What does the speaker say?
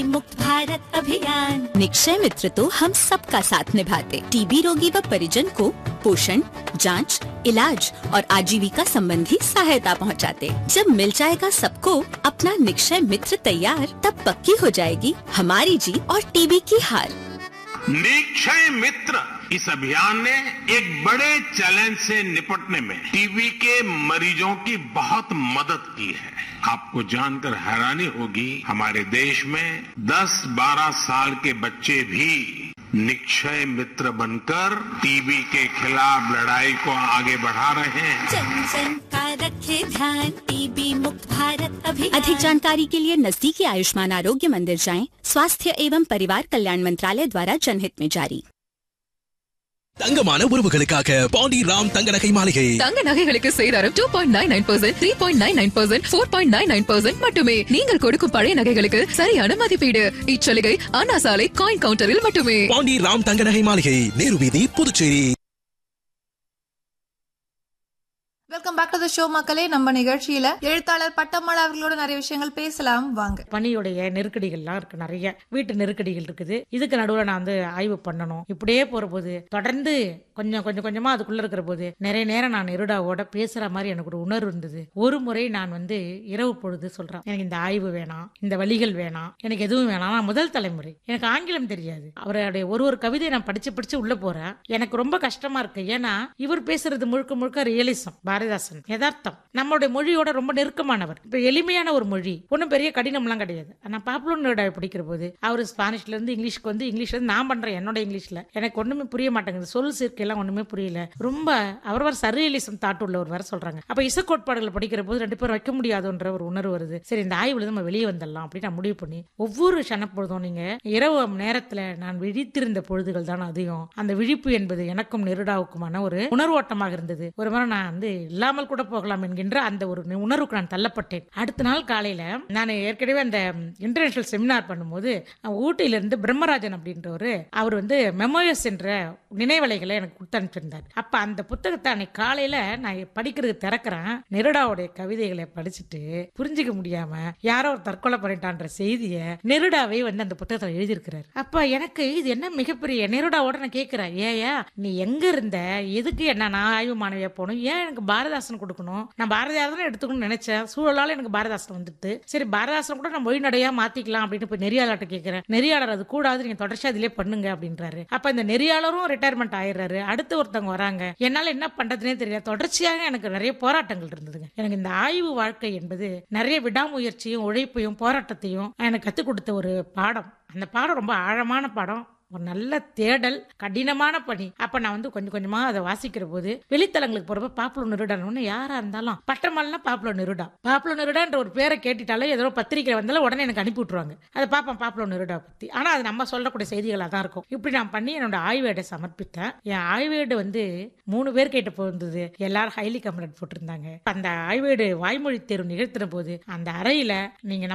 मुक्त भारत अभियान निक्षय मित्र तो हम सबका साथ निभाते टीबी रोगी व परिजन को पोषण जांच, इलाज और आजीविका संबंधी सहायता पहुंचाते। जब मिल जाएगा सबको अपना निक्षय मित्र तैयार तब पक्की हो जाएगी हमारी जीत और टीबी की हार निक्षय मित्र इस अभियान ने एक बड़े चैलेंज से निपटने में टीबी के मरीजों की बहुत मदद की है आपको जानकर हैरानी होगी हमारे देश में 10-12 साल के बच्चे भी निक्षय मित्र बनकर टीबी के खिलाफ लड़ाई को आगे बढ़ा रहे हैं जन जन का रखे ध्यान टीबी मुक्त भारत अभियान अधिक जानकारी के लिए नजदीकी आयुष्मान आरोग्य मंदिर जाएं स्वास्थ्य एवं परिवार कल्याण मंत्रालय द्वारा जनहित में जारी தங்கமான உறவுகளுக்காக பாண்டி ராம் தங்க நகை மாளிகை தங்க நகைகளுக்கு சேதாரம் two point nine nine percent three point nine nine percent four point nine nine percent மட்டுமே நீங்கள் கொடுக்கும் பழைய நகைகளுக்கு சரியான மதிப்பீடு இச்சலுகை அண்ணா சாலை காயின் கவுண்டரில் மட்டுமே பாண்டி ராம் தங்க நகை மாளிகை நேரு வீதி Puducherry welcome back to the show மக்களே நம்ம நிகழ்ச்சியில எழுத்தாளர் பட்டம்மாள் அவர்களோட நிறைய விஷயங்கள் பேசலாம் வாங்க பணியுடைய நெருக்கடிகள்லாம் இருக்கு நிறைய வீட்டு நெருக்கடிகள் இருக்குது இதுக்கு நடுவில் நான் வந்து ஆய்வு பண்ணணும் இப்படியே போற போது தொடர்ந்து கொஞ்சம் கொஞ்சம் கொஞ்சமா அதுக்குள்ள இருக்கிற போது நிறைய நேரம் நான் நெருடாவோட பேசுற மாதிரி எனக்கு ஒரு உணர்வு இருந்தது ஒரு முறை நான் வந்து இரவு பொழுது சொல்றேன் எனக்கு இந்த ஆய்வு வேணாம் இந்த வழிகள் வேணாம் எனக்கு எதுவும் வேணாம் நான் முதல் தலைமுறை எனக்கு ஆங்கிலம் தெரியாது அவருடைய ஒரு ஒரு கவிதையை நான் படிச்சு படிச்சு உள்ள போறேன் எனக்கு ரொம்ப கஷ்டமா இருக்கு ஏன்னா இவர் பேசுறது முழுக்க முழுக்க ரியலிசம் பாரதிதாசன் யதார்த்தம் நம்மளுடைய மொழியோட ரொம்ப நெருக்கமானவர் இப்ப எளிமையான ஒரு மொழி ஒன்றும் பெரிய கடினம்லாம் கிடையாது நான் பாப்புலர் படிக்கிற போது அவர் ஸ்பானிஷ்ல இருந்து இங்கிலீஷ்க்கு வந்து இங்கிலீஷ்ல இருந்து நான் பண்றேன் என்னோட இங்கிலீஷ்ல எனக்கு ஒண்ணுமே புரிய மாட்டேங்குது சொல் சேர்க்கையெல்லாம் ஒண்ணுமே புரியல ரொம்ப அவர் வர சர்ரியலிசம் தாட்டு உள்ளவர் வர சொல்றாங்க அப்ப இசை கோட்பாடுகள் படிக்கிற போது ரெண்டு பேரும் வைக்க முடியாதுன்ற ஒரு உணர்வு வருது சரி இந்த ஆய்வுல நம்ம வெளியே வந்துடலாம் அப்படின்னு நான் முடிவு பண்ணி ஒவ்வொரு சனப்பொழுதும் நீங்க இரவு நேரத்துல நான் விழித்திருந்த பொழுதுகள் தான் அதிகம் அந்த விழிப்பு என்பது எனக்கும் நெருடாவுக்குமான ஒரு உணர்வோட்டமாக இருந்தது ஒரு முறை நான் வந்து இல்லாமல் கூட போகலாம் என்கின்ற அந்த ஒரு உணர்வுக்கு நான் தள்ளப்பட்டேன் அடுத்த நாள் காலையில நான் ஏற்கனவே அந்த இன்டர்நேஷனல் செமினார் பண்ணும்போது ஊட்டியில இருந்து பிரம்மராஜன் அப்படின்றவர் அவர் வந்து மெமோயஸ் என்ற நினைவலைகளை எனக்கு கொடுத்து அனுப்பிச்சிருந்தார் அப்ப அந்த புத்தகத்தை அன்னைக்கு காலையில நான் படிக்கிறதுக்கு திறக்கிறேன் நெருடாவுடைய கவிதைகளை படிச்சுட்டு புரிஞ்சுக்க முடியாம யாரோ ஒரு தற்கொலை பண்ணிட்டான்ற செய்தியை நெருடாவே வந்து அந்த புத்தகத்தில் எழுதியிருக்கிறார் அப்ப எனக்கு இது என்ன மிகப்பெரிய நெருடாவோட நான் கேட்கிறேன் ஏயா நீ எங்க இருந்த எதுக்கு என்ன நான் ஆய்வு மாணவியா போகணும் ஏன் எனக்கு பாரதாசன் கொடுக்கணும் நான் பாரதியார் தான் எடுத்துக்கணும்னு நினைச்சேன் சூழலால எனக்கு பாரதாசன் வந்துட்டு சரி பாரதாசன் கூட நான் மொழிநடையா மாத்திக்கலாம் அப்படின்னு போய் நெறியாளர்கிட்ட கேட்கிறேன் நெறியாளர் அது கூடாது நீங்க தொடர்ச்சியா அதிலே பண்ணுங்க அப்படின்றாரு அப்ப இந்த நெறியாளரும் ரிட்டையர்மெண்ட் ஆயிடுறாரு அடுத்து ஒருத்தவங்க வராங்க என்னால என்ன பண்றதுனே தெரியல தொடர்ச்சியாக எனக்கு நிறைய போராட்டங்கள் இருந்ததுங்க எனக்கு இந்த ஆய்வு வாழ்க்கை என்பது நிறைய விடாமுயற்சியும் உழைப்பையும் போராட்டத்தையும் எனக்கு கற்றுக் கொடுத்த ஒரு பாடம் அந்த பாடம் ரொம்ப ஆழமான பாடம் ஒரு நல்ல தேடல் கடினமான பணி அப்ப நான் வந்து கொஞ்சம் கொஞ்சமா அதை வாசிக்கிற போது வெளித்தலங்களுக்கு போறப்ப பாப்புலர் நிருடான்னு யாரா இருந்தாலும் பட்டமல்னா பாப்புலர் நிருடா பாப்புலர் நிருடான்ற ஒரு பேரை கேட்டுட்டாலே ஏதோ பத்திரிக்கை வந்தாலும் உடனே எனக்கு அனுப்பி விட்டுருவாங்க அதை பார்ப்பேன் பாப்புலர் நிருடா பத்தி ஆனா அது நம்ம சொல்லக்கூடிய செய்திகளாக தான் இருக்கும் இப்படி நான் பண்ணி என்னோட ஆய்வேடை சமர்ப்பித்தேன் என் ஆய்வேடு வந்து மூணு பேர் கேட்ட போயிருந்தது எல்லாரும் ஹைலி கமெண்ட் போட்டிருந்தாங்க அந்த ஆய்வேடு வாய்மொழி தேர்வு நிகழ்த்தின போது அந்த அறையில நீங்க